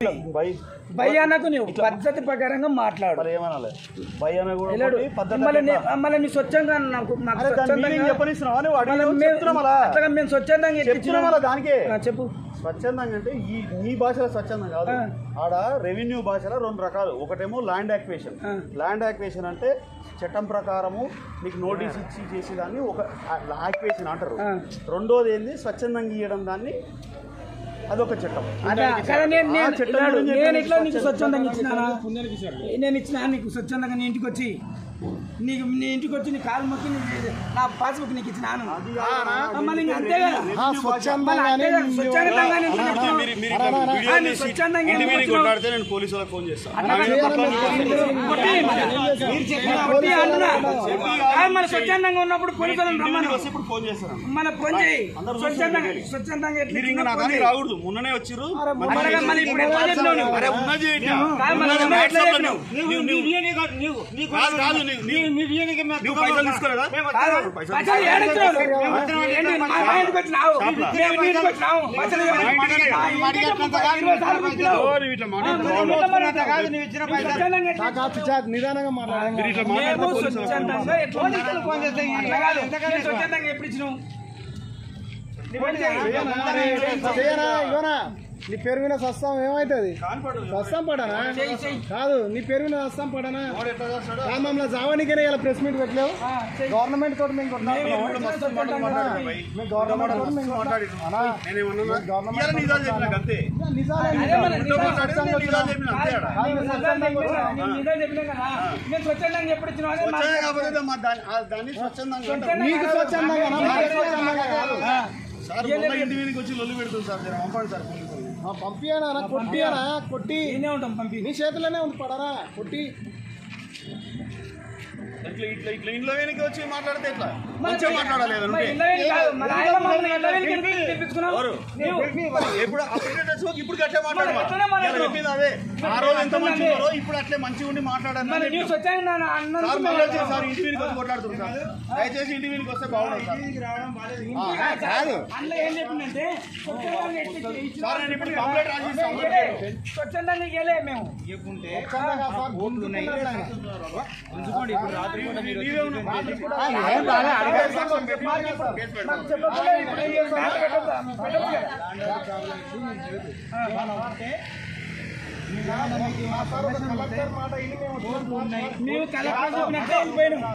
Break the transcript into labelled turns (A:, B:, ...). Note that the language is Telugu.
A: బై
B: భయ్యానకు నువ్వు పద్ధతి ప్రకారంగా మాట్లాడు
A: మరి ఏమనాలి బై అన్న కూడా
B: వెళ్ళాడు
A: ఒకటి, పద్ధతి
B: మళ్ళీ
A: అంటే
B: నీ- మళ్ళీ నీ స్వచ్ఛంగా నాకు మాకు
A: అరే దాని meaning
B: స్వచ్ఛందంగా
A: చెప్పనిస్తున్నావా నువ్వు
B: మళ్ళీ
A: అడిగినావు,
B: మేము-
A: చెప్తున్నాం అలా
B: అట్లాగా మేము స్వచ్ఛందంగా
A: చెప్తున్నాం
B: ఎక్కించినాం.
A: అలా దానికే
B: ఆ, చెప్పు
A: స్వచ్ఛందంగా అంటే ఈ మీ భాషలో స్వచ్ఛందం కాదు
B: ఆ.
A: ఆడ రెవెన్యూ భాషలో రెండు రకాలు ఒకటేమో ల్యాండ్ యాక్వేషన్
B: ఆ.
A: ల్యాండ్ యాక్వేషన్ అంటే చట్టం ప్రకారము నీకు నోటీస్ ఇచ్చి చేసేదాన్ని ఒక యాక్వేషన్ అంటారు
B: ఆ.
A: రెండోది ఏంది స్వచ్ఛందంగా ఇవ్వడం దాన్ని అదొక చట్టం
B: అదే కానీ నేను
A: ఆ
B: నేను
A: చట్టం
B: ఇలాడు,
A: గురించి
B: నేను
A: చెప్పండి,
B: ఇట్లా నీకు
A: స్వచ్ఛందంగా
B: స్వచ్ఛందంగా ఇచ్చినానా నేను ఇచ్చిన నీకు స్వచ్ఛందంగా నీ ఇంటికి వచ్చి నీకు నీ ఇంటికి వచ్చి నీ కాలు మొక్కి నీకు నా పాస్బుక్ నీకు ఇచ్చినాను మళ్ళీ ఇంక అంతే కదా మళ్ళీ అంతే కదా, స్వచ్ఛందంగా నేను ఇట్లా చెప్తున్నాను.
A: మీరు- మీరు ఇట్లా వీడియో
B: ఆ, నీ
A: తీసి
B: స్వచ్ఛందంగా
A: ఇంటి
B: ఎందుకు
A: మీదకి
B: వచ్చినావు?
A: కొట్లాడితే నేను పోలీసు వాళ్ళకి ఫోన్ చేస్తాను
B: అట్లా కొట్టి అంటున్నా. ఆ, మన స్వచ్ఛందంగా ఉన్నప్పుడు పోలీసులను రమ్మను
A: వస్తే ఇప్పుడు ఫోన్ చేస్తాను
B: మన ఫోన్ చేయి
A: అందరూ
B: స్వచ్ఛందంగా
A: చూసి
B: స్వచ్ఛందంగా ఎట్లా
A: మీరు ఇంకా
B: ఇచ్చినా
A: నా
B: ఫోన్
A: దానికి
B: చేయి.
A: రాకూడదు మొన్ననే వచ్చిర్రు
B: మళ్ళీ మళ్ళీ ఇప్పుడు ఎట్లా చెప్పినావు నువ్వు?
A: అరే ఉన్నది ఏంటి?
B: కాదు, మళ్ళీ
A: ఉన్నది
B: ఉన్నది ఎట్లా
A: వాట్సాప్లో
B: చెప్పినావు?
A: నువ్వు- నువ్వు- నువ్వు- కాదు, కాదు, నువ్వు- నువ్వు- నువ్వు పైసలు తీసుకోలేదా?
B: కాదు, పచ్చడి ఏడిచ్చావు? ఏంటి, మా మా ఇంటికి వచ్చినావు? మేము నీ ఇంటికి వచ్చినావు. పచ్చడి ఏడిచ్చావు? మా ఇంటికి ఇరవై సార్లు వచ్చినావు.
A: ఓ, నువ్వు ఇట్లా
B: ఆ,
A: మాట్లాడుతున్నావు.
B: మరి నువ్వు ఎట్లా మాట్లాడతావు? స్వచ్ఛందంగా ఎట్లా
C: నిదానంగా మాట్లాడండి
A: మీరు ఇట్లా
B: మేము
A: మాట్లాడితే పోలీసు వాళ్ళకి ఫోన్
B: స్వచ్ఛందంగా ఎట్లా మాట్లాడతావు? అట్లా కాదు. నేను స్వచ్ఛందంగా ఎప్పుడు ఇచ్చినావు? నీ పని చేయి.
C: చేయనా ఇగోనా నీ పేరు మీద సస్తాం ఏమైతుంది
A: కాన్పడు.
C: సస్తాం పడనా
B: చెయ్యి, చెయ్యి.
C: కాదు నీ పేరు మీద సస్తాం పడనా
A: వాడు ఎట్లా చేస్తాడు?
C: కాదు మమ్మల్ని జావానికనే ఇలా ప్రెస్ మీట్ పెట్టలేవు
B: ఆ, చెయ్యి.
C: గవర్నమెంట్ తోటి మేము కొట్లాడుతున్నాం.
B: మేము
A: ఇప్పుడు మస్తు మాటలు మాట్లాడాడు భయ్.
C: మేము గవర్నమెంట్ తోటి మేము
A: మాట్లాడినాం.
C: కొట్లాడుతున్నాం.
A: నేనేమన్నా?
C: గవర్నమెంట్
A: ఇవాళ నిజాలు చెప్పినా అంతే.
C: నిజాలే
B: అదే మన
A: ఉంటూ మాట్లాడితే నేను నిజాలు చెప్పినా అంతే ఆడ.
B: నేను నిజాలు చెప్పినా, నేను నిజాలు చెప్పినా కదా. నేను స్వచ్ఛందంగా ఎప్పుడు ఇచ్చినావు అదే
A: స్వచ్ఛంగా
B: మా-
A: కాకపోతే మా దాన్ని- ఆ దాన్ని స్వచ్ఛందంగా అంటారు.
C: మీకు స్వచ్ఛందంగా మాకు స్వచ్ఛందంగా కాదు
A: సార్ మొన్న ఇంటి మీదకి వచ్చి లొల్లి పెడుతుంది సార్ జర పంపండి సార్ పోలీసుల్ని.
C: ఆ, పంపియానా కొట్టియానా కొట్టి
B: నేనే ఉంటాం పంపి
C: నీ చేతిలోనే ఉంది పడరా కొట్టి
A: ఇట్లా ఇట్లా ఇట్లా ఇంట్లో వెనక్కి వచ్చి మాట్లాడితే ఎట్లా మంచిగా మాట్లాడాలి ఏదైనా
B: మరి
A: ఉంటే.
B: ఇళ్ళ వెనక కాదు, మరి ఆయన మమ్మల్ని ఇళ్ళ వెనక ఎందుకు తెప్పించుకున్నావు?
A: ఎవరు?
B: నీవు.
A: ఎప్పుడు ఆ పీరియడ్ వచ్చి ఇప్పుడు గట్టే మాట్లాడమా?
B: ఎట్లనే మాట్లాడు.
A: ఇలా చెప్పింది అదే ఆ రోజు ఎంత మంచి ఉన్నారో ఇప్పుడు అట్లే మంచిగా ఉండి మాట్లాడాలి
B: మరి నీవు స్వచ్ఛంగా నా అన్నందుకు
A: సార్
B: మేము
A: మళ్ళీ వచ్చి సార్ ఇంటి మీదకి వచ్చి కొట్లాడుతున్నారు సార్ దయచేసి ఇంటి మీదకి వస్తే బాగుంటుంది సార్
C: కాదు
B: అందులో ఏం చెప్పిందంటే స్వచ్ఛందంగా ఎట్లా ఇచ్చినావు?
A: సార్ నేను ఇప్పుడు కంప్లైంట్ రాసిస్తాను
B: ఇయ్యలే. స్వచ్ఛందంగా ఇయ్యలే మేము
C: స్వచ్ఛందంగా సార్ గుంజుకున్నాడు ఆయన.
A: నీవే ఉన్నావు.
C: ఏం బాగా అడగాలి సార్.
A: కేసు పెడతాం.
B: చెప్పకుండా ఇప్పుడు ఏం చేస్తావు? పెట్టొద్దా? మేము పెట్టొద్దు కదా.
C: కలెక్టర్ మాట ఇన్ని మేము
B: మేము కలెక్టర్ చెప్పినట్టే వెళ్ళిపోయినాం